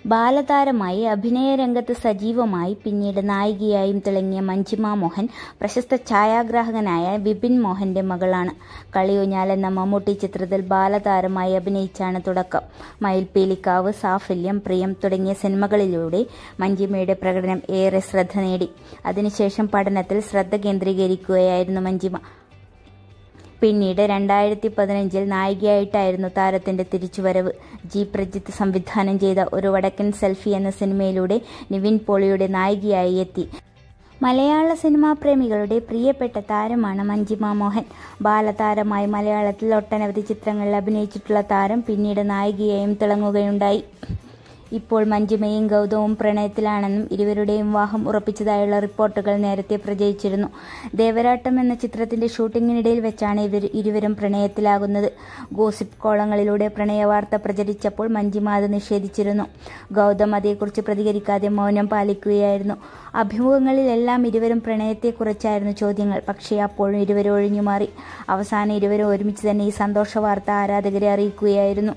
ബാലതാരമായി അഭിനയരംഗത്ത് സജീവമായി പിന്നീട് നായികയായും തിളങ്ങിയ മഞ്ജിമ മോഹൻ പ്രശസ്ത ഛായാഗ്രാഹകനായ വിപിൻ മോഹന്റെ മകളാണ് കളിയൂഞ്ഞാൽ എന്ന മമ്മൂട്ടി ചിത്രത്തിൽ ബാലതാരമായി അഭിനയിച്ചാണ് തുടക്കം മയിൽപീലിക്കാവ് സാഫല്യം പ്രിയം തുടങ്ങിയ സിനിമകളിലൂടെ മഞ്ജിമയുടെ പ്രകടനം ഏറെ ശ്രദ്ധ നേടി അതിനുശേഷം പഠനത്തിൽ ശ്രദ്ധ കേന്ദ്രീകരിക്കുകയായിരുന്നു മഞ്ജിമ പിന്നീട് രണ്ടായിരത്തി പതിനഞ്ചിൽ നായികയായിട്ടായിരുന്നു താരത്തിന്റെ തിരിച്ചുവരവ് ജി പ്രജിത്ത് സംവിധാനം ചെയ്ത ഒരു വടക്കൻ സെൽഫി എന്ന സിനിമയിലൂടെ നിവിൻ പോളിയുടെ നായികയായി എത്തി മലയാള സിനിമാ പ്രേമികളുടെ പ്രിയപ്പെട്ട താരമാണ് മഞ്ജിമ മോഹൻ ബാലതാരമായി മലയാളത്തിൽ ഒട്ടനവധി ചിത്രങ്ങളിൽ അഭിനയിച്ചിട്ടുള്ള താരം പിന്നീട് നായികയായും തിളങ്ങുകയുണ്ടായി ഇപ്പോൾ മഞ്ജിമയും ഗൗതവും പ്രണയത്തിലാണെന്നും ഇരുവരുടെയും വിവാഹം ഉറപ്പിച്ചതായുള്ള റിപ്പോർട്ടുകൾ നേരത്തെ പ്രചരിച്ചിരുന്നു ദേവരാട്ടം എന്ന ചിത്രത്തിന്റെ ഷൂട്ടിങ്ങിനിടയിൽ വെച്ചാണ് ഇവർ ഇരുവരും പ്രണയത്തിലാകുന്നത് ഗോസിപ്പ് കോളങ്ങളിലൂടെ പ്രണയവാർത്ത പ്രചരിച്ചപ്പോൾ മഞ്ജിമ അത് നിഷേധിച്ചിരുന്നു ഗൗതം അതേക്കുറിച്ച് പ്രതികരിക്കാതെ മൗനം പാലിക്കുകയായിരുന്നു അഭിമുഖങ്ങളിലെല്ലാം ഇരുവരും പ്രണയത്തെക്കുറിച്ചായിരുന്നു ചോദ്യങ്ങൾ പക്ഷേ അപ്പോഴും ഇരുവരും ഒഴിഞ്ഞുമാറി അവസാനം ഇരുവരും ഒരുമിച്ച് തന്നെ ഈ സന്തോഷ വാർത്ത ആരാധകരെ അറിയിക്കുകയായിരുന്നു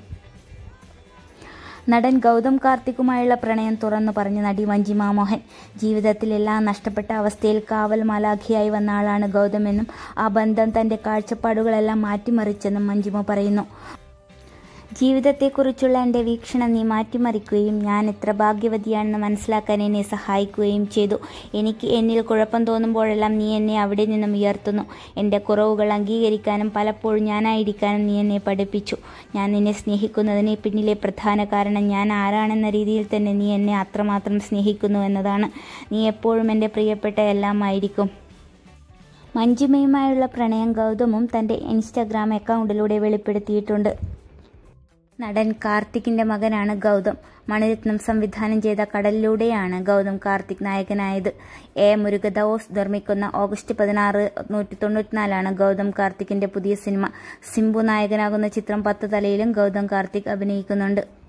നടൻ ഗൗതം കാർത്തിക്കുമായുള്ള പ്രണയം തുറന്നു പറഞ്ഞ നടി മഞ്ജിമ മോഹൻ ജീവിതത്തിൽ എല്ലാം നഷ്ടപ്പെട്ട അവസ്ഥയിൽ കാവൽ മാലാഖിയായി വന്ന ആളാണ് ഗൗതമെന്നും ആ ബന്ധം തന്റെ കാഴ്ചപ്പാടുകളെല്ലാം മാറ്റിമറിച്ചെന്നും മഞ്ജിമ പറയുന്നു ജീവിതത്തെക്കുറിച്ചുള്ള എൻ്റെ വീക്ഷണം നീ മാറ്റിമറിക്കുകയും ഞാൻ എത്ര ഭാഗ്യവതിയാണെന്ന് മനസ്സിലാക്കാൻ എന്നെ സഹായിക്കുകയും ചെയ്തു എനിക്ക് എന്നിൽ കുഴപ്പം തോന്നുമ്പോഴെല്ലാം നീ എന്നെ അവിടെ നിന്നും ഉയർത്തുന്നു എൻ്റെ കുറവുകൾ അംഗീകരിക്കാനും പലപ്പോഴും ഞാനായിരിക്കാനും നീ എന്നെ പഠിപ്പിച്ചു ഞാൻ നിന്നെ സ്നേഹിക്കുന്നതിന് പിന്നിലെ പ്രധാന കാരണം ഞാൻ ആരാണെന്ന രീതിയിൽ തന്നെ നീ എന്നെ അത്രമാത്രം സ്നേഹിക്കുന്നു എന്നതാണ് നീ എപ്പോഴും എൻ്റെ പ്രിയപ്പെട്ട എല്ലാമായിരിക്കും മഞ്ജിമയുമായുള്ള പ്രണയം ഗൗതമും തൻ്റെ ഇൻസ്റ്റഗ്രാം അക്കൗണ്ടിലൂടെ വെളിപ്പെടുത്തിയിട്ടുണ്ട് നടൻ കാർത്തിക്കിന്റെ മകനാണ് ഗൗതം മണിരത്നം സംവിധാനം ചെയ്ത കടലിലൂടെയാണ് ഗൗതം കാർത്തിക് നായകനായത് എ മുരുകദോസ് നിർമ്മിക്കുന്ന ഓഗസ്റ്റ് പതിനാറ് നൂറ്റി തൊണ്ണൂറ്റിനാലാണ് ഗൗതം കാർത്തിക്കിന്റെ പുതിയ സിനിമ സിംബു നായകനാകുന്ന ചിത്രം പത്ത് തലയിലും ഗൗതം കാർത്തിക് അഭിനയിക്കുന്നുണ്ട്